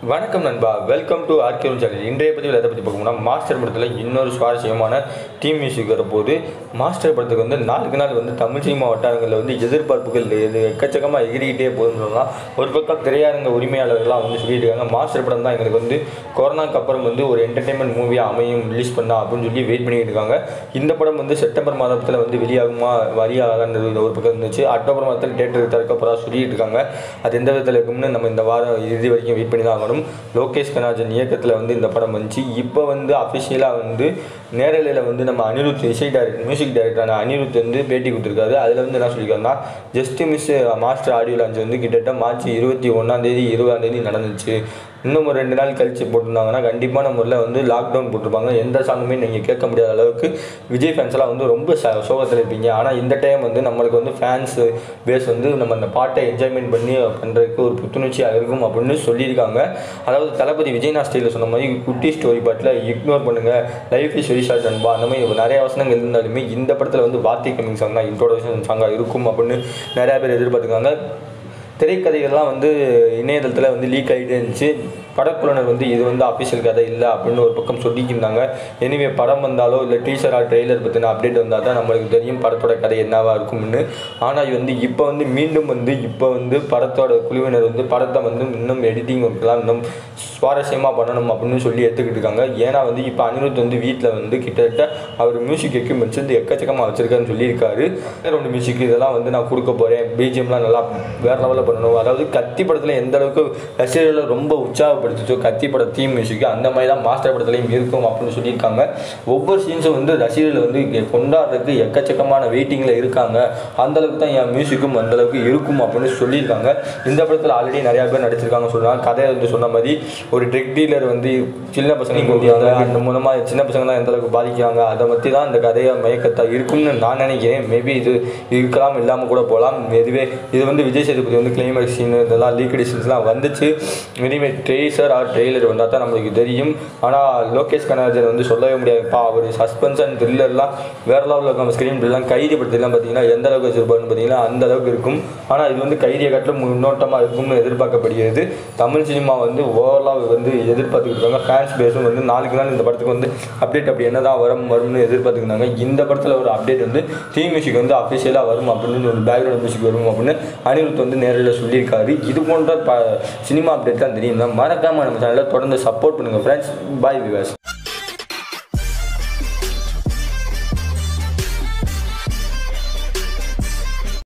வணக்கம் நண்பா welcome to ஆர்கியூன் channel இன்றைய பதிவில் எதை பற்றி பார்க்கணும்னா மாஸ்டர் படத்தில் இன்னொரு சுவாரஸ்யமான டீம் மியூசிக் வரப்போகுது மாஸ்டர் படத்துக்கு வந்து நாளுக்கு நாள் வந்து தமிழ் சினிமா வட்டாரங்களில் வந்து எதிர்பார்ப்புகள் இது எக்கச்சக்கமாக எகிரிக்கிட்டே போகுதுன்னு சொல்லலாம் ஒரு பக்கம் திரையரங்க உரிமையாளர்கள்லாம் வந்து சொல்லிட்டு இருக்காங்க மாஸ்டர் படம் தான் எங்களுக்கு வந்து கொரோனாக்கு அப்புறம் வந்து ஒரு என்டர்டைன்மெண்ட் மூவியாக அமையும் ரிலீஸ் பண்ணா அப்படின்னு சொல்லி வெயிட் பண்ணிட்டு இருக்காங்க இந்த படம் வந்து செப்டம்பர் மாதத்தில் வந்து வெளியாகுமா வரியாகன்றது ஒரு பக்கம் இருந்துச்சு அக்டோபர் மாதத்தில் தேட்டருக்கு திறக்க போகிறா சொல்லிட்டு இருக்காங்க அது எந்த விதத்தில் இருக்கும்னு நம்ம இந்த வாரம் இறுதி வரைக்கும் வெயிட் பண்ணி தான் ஆகணும் லோகேஷ் கனாஜன் இயக்கத்தில் வந்து இந்த படம் வந்துச்சு இப்போ வந்து அஃபிஷியலாக வந்து நேரலையில் வந்து நம்ம அனிருத் இசை டைரக்டர் மியூசிக் டைரக்டரான அனிருத் வந்து பேட்டி கொடுத்துருக்காரு அதில் வந்து என்ன சொல்லியிருக்காருன்னா just miss Master audio launch வந்து கிட்டத்தட்ட மார்ச் இருபத்தி ஒன்றாந்தேதி இருபதாந்தேதி நடந்துச்சு இன்னும் ஒரு ரெண்டு நாள் கழிச்சு போட்டிருந்தாங்கன்னா கண்டிப்பான முறையில் வந்து லாக்டவுன் போட்டிருப்பாங்க எந்த சாங்குமே நீங்கள் கேட்க முடியாத அளவுக்கு விஜய் ஃபேன்ஸ்லாம் வந்து ரொம்ப ச சோகத்தில் இருப்பீங்க ஆனால் இந்த டைம் வந்து நம்மளுக்கு வந்து ஃபேன்ஸு பேஸ் வந்து நம்ம அந்த பாட்டை என்ஜாய்மெண்ட் பண்ணி பண்ணுறதுக்கு ஒரு புத்துணர்ச்சியாக இருக்கும் அப்படின்னு சொல்லியிருக்காங்க அதாவது தளபதி விஜய்னா ஸ்டைலில் சொன்ன மாதிரி குட்டி ஸ்டோரி பாட்டில் இக்னோர் பண்ணுங்கள் லைஃப் இஸ் வெரி ஷார்ட் அன்பா அந்த மாதிரி நிறைய வசனங்கள் இருந்தாலுமே இந்த படத்தில் வந்து வார்த்தை கம்மிங் சாங் தான் இன்ட்ரோடக்ஷன் சாங்காக இருக்கும் அப்படின்னு நிறையா பேர் எதிர்பார்த்துருக்காங்க திரைக்கதைகள்லாம் வந்து இணையதளத்தில் வந்து லீக் ஆகிட்டே இருந்துச்சு படக்குழுனர் வந்து இது வந்து அஃபிஷியல் கதை இல்லை அப்படின்னு ஒரு பக்கம் சொல்லிக்கிருந்தாங்க எனிவே படம் வந்தாலோ இல்லை டீசரா ட்ரெய்லர் பற்றின அப்டேட் வந்தால் தான் நம்மளுக்கு தெரியும் படத்தோட கதை என்னவா இருக்கும்னு ஆனால் இது வந்து இப்போ வந்து மீண்டும் வந்து இப்போ வந்து படத்தோட குழுவினர் வந்து படத்தை வந்து இன்னும் எடிட்டிங் ஒர்க்கெலாம் இன்னும் சுவாரஸ்யமாக பண்ணணும் அப்படின்னு சொல்லி எடுத்துக்கிட்டு இருக்காங்க ஏன்னா வந்து இப்போ அனிருத் வந்து வீட்டில் வந்து கிட்டத்தட்ட அவர் மியூசிக் எக்யூப்மெண்ட்ஸ் வந்து எக்கச்சக்கமாக வச்சிருக்காருன்னு சொல்லியிருக்காரு ரெண்டு மியூசிக் இதெல்லாம் வந்து நான் கொடுக்க போகிறேன் பிஜிஎம்லாம் நல்லா வேற லெவலில் பண்ணணும் அதாவது கத்தி படத்தில் எந்த அளவுக்கு ரசிகர்களை ரொம்ப உற்சாகப்படுத்துச்சோ கத்தி பட தீம் மியூசிக் அந்த மாதிரி தான் மாஸ்டர் படத்துலையும் இருக்கும் அப்படின்னு சொல்லியிருக்காங்க ஒவ்வொரு சீன்ஸும் வந்து ரசிகர்கள் வந்து இங்க கொண்டாடுறதுக்கு எக்கச்சக்கமான வெயிட்டிங்கில் இருக்காங்க அந்த அளவுக்கு தான் என் மியூசிக்கும் அந்த அளவுக்கு இருக்கும் அப்படின்னு சொல்லியிருக்காங்க இந்த படத்தில் ஆல்ரெடி நிறையா பேர் நடிச்சிருக்காங்க சொல்கிறாங்க கதையை வந்து சொன்ன மாதிரி ஒரு ட்ரக் டீலர் வந்து சின்ன பசங்க கொடுத்தாங்க அந்த மூலமாக சின்ன பசங்க தான் எந்த அளவுக்கு பாதிக்கிறாங்க அதை பற்றி தான் அந்த கதையை மயக்கத்தா இருக்கும்னு நான் நினைக்கிறேன் மேபி இது இருக்கலாம் இல்லாமல் கூட போகலாம் இதுவே இது வந்து விஜய் சேதுபதி வந்து கிளைமேக்ஸ் சீன் இதெல்லாம் லீக்கடி சீன்ஸ்லாம் வந்துச்சு இனிமே ட்ரேசர் ஆர் ட்ரெய்லர் வந்தால் தான் நம்மளுக்கு தெரியும் ஆனால் லோகேஷ் கனராஜன் வந்து சொல்லவே முடியாதுப்பா அவர் சஸ்பென்ஸ் அண்ட் த்ரில்லர்லாம் வேறு லெவலில் இருக்கும் ஸ்க்ரீன் பில்லாம் கைதி படத்துலாம் பார்த்தீங்கன்னா எந்த அளவுக்கு வச்சிருப்பாருன்னு பார்த்தீங்கன்னா அந்த அளவுக்கு இருக்கும் ஆனால் இது வந்து கைதியை காட்டிலும் முன்னோட்டமாக இருக்கும்னு எதிர்பார்க்கப்படுகிறது தமிழ் சினிமா வந்து ஓவராலாக வந்து எதிர்பார்த்துக்கிட்டு இருக்காங்க ஃபேன்ஸ் பேஸும் வந்து நாளுக்கு நாள் இந்த படத்துக்கு வந்து அப்டேட் அப்படி என்ன தான் வரும் வரும்னு எதிர்பார்த்துக்கிட்டாங்க இந்த படத்தில் ஒரு அப்டேட் வந்து தீ மியூசிக் வந்து அஃபிஷியலாக வரும் அப்படின்னு ஒரு பேக்ரவுண்ட் மியூசிக் வரும் அப்படின்னு அனிருத் வந்து நேரில் சொல்லியிருக்காரு இது போன்ற ப சினிமா அப்டேட் தான் தெரியும் மறக்காமல் நம்ம சேனலில் தொடர்ந்து சப்போர்ட் பண்ணுங்கள் ஃப்ரெண்ட்ஸ் பாய் விவாஸ்